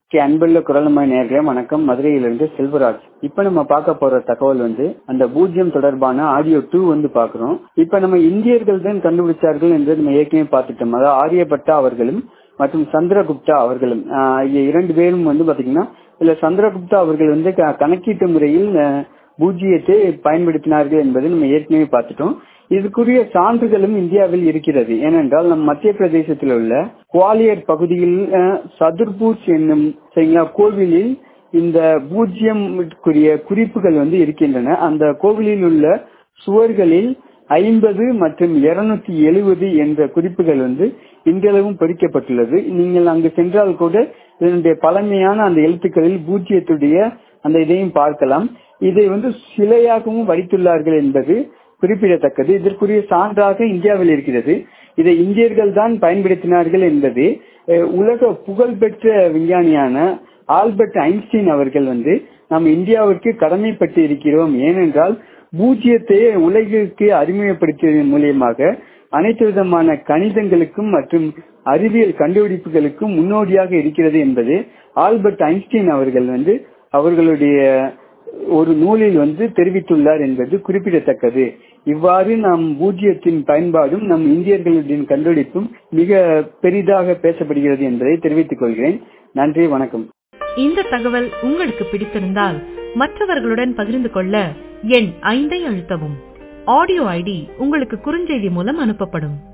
okay அன்புள்ள குரலமை நேர்களே வணக்கம் மதுரையிலிருந்து செல்வராஜ் இப்ப நம்ம பார்க்க போற தகவல் வந்து அந்த பூஜ்ஜியம் தொடர்பான ஆடியோ டூ வந்து பாக்குறோம் இப்ப நம்ம இந்தியர்கள் தான் கண்டுபிடிச்சார்கள் என்று நம்ம ஏற்கனவே பார்த்துட்டோம் அதாவது ஆரியப்பட்டா அவர்களும் மற்றும் சந்திரகுப்தா அவர்களும் ஆஹ் இரண்டு பேரும் வந்து பாத்தீங்கன்னா இதுல சந்திரகுப்தா அவர்கள் வந்து க- கணக்கீட்டு முறையில் ஆஹ், பூஜ்ஜியத்தை பயன்படுத்தினார்கள் என்பதை நம்ம ஏற்கனவே பார்த்துட்டோம் இதுக்குரிய சான்றுகளும் இந்தியாவில் இருக்கிறது ஏனென்றால் நம் மத்திய பிரதேசத்தில் உள்ள குவாலியர் பகுதியில் அஹ், சதுர்பூஜ் என்னும் சரிங்களா கோவிலில் இந்த பூஜ்ஜியம்க்குரிய குறிப்புகள் வந்து இருக்கின்றன அந்த கோவிலில் உள்ள சுவர்களில் ஐம்பது மற்றும் இருநூத்தி எழுபது என்ற குறிப்புகள் வந்து இன்றளவும் பொறிக்கப்பட்டுள்ளது நீங்கள் அங்கு சென்றால் கூட இதனுடைய பழமையான அந்த எழுத்துக்களில் பூஜ்ஜியத்துடைய அந்த இதையும் பார்க்கலாம் இதை வந்து சிலையாகவும் வடித்துள்ளார்கள் என்பது குறிப்பிடத்தக்கது இதற்குரிய சான்றாக இந்தியாவில் இருக்கிறது இதை இந்தியர்கள் தான் பயன்படுத்தினார்கள் என்பது அஹ், உலக புகழ்பெற்ற விஞ்ஞானியான ஆல்பர்ட் ஐன்ஸ்டீன் அவர்கள் வந்து நாம் இந்தியாவிற்கு கடமைப்பட்டு இருக்கிறோம் ஏனென்றால் பூஜ்ஜியத்தை உலகிற்கு அறிமுகப்படுத்தியதன் மூலியமாக அனைத்து விதமான கணிதங்களுக்கும் மற்றும் அறிவியல் கண்டுபிடிப்புகளுக்கும் முன்னோடியாக இருக்கிறது என்பது ஆல்பர்ட் ஐன்ஸ்டீன் அவர்கள் வந்து அவர்களுடைய ஒரு நூலில் வந்து தெரிவித்துள்ளார் என்பது குறிப்பிடத்தக்கது இவ்வாறு நாம் பூஜ்ஜியத்தின் பயன்பாடும் நம் இந்தியர்களுடைய கண்டுபிடிப்பும் மிக பெரிதாக பேசப்படுகிறது என்பதை தெரிவித்துக் கொள்கிறேன் நன்றி வணக்கம் இந்த தகவல் உங்களுக்கு பிடித்திருந்தால் மற்றவர்களுடன் பகிர்ந்து கொள்ள எண் ஐந்தை அழுத்தவும் ஆடியோ ஐடி உங்களுக்கு குறுஞ்செய்தி மூலம் அனுப்பப்படும்